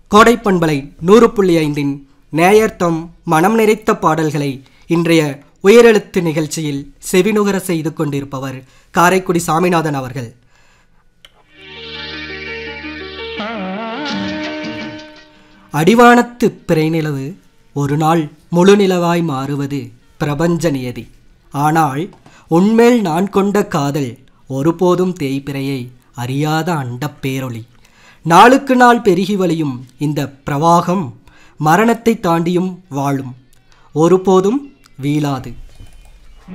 கோடைப்பண்பலை நூறு புள்ளி ஐந்தின் நேயர்த்தம் மனம் நிறைத்த பாடல்களை இன்றைய உயரெழுத்து நிகழ்ச்சியில் செவினுகர செய்து கொண்டிருப்பவர் காரைக்குடி சாமிநாதன் அவர்கள் அடிவானத்து பிறைநிலவு ஒரு நாள் முழு நிலவாய் மாறுவது பிரபஞ்ச நியதி ஆனால் உன்மேல் நான் கொண்ட காதல் ஒருபோதும் தேய்பிறையை அறியாத அண்டப் பேரொளி நாளுக்கு நாள் பெருகி வழியும் இந்த பிரவாகம் மரணத்தை தாண்டியும் வாழும் ஒருபோதும் வீழாது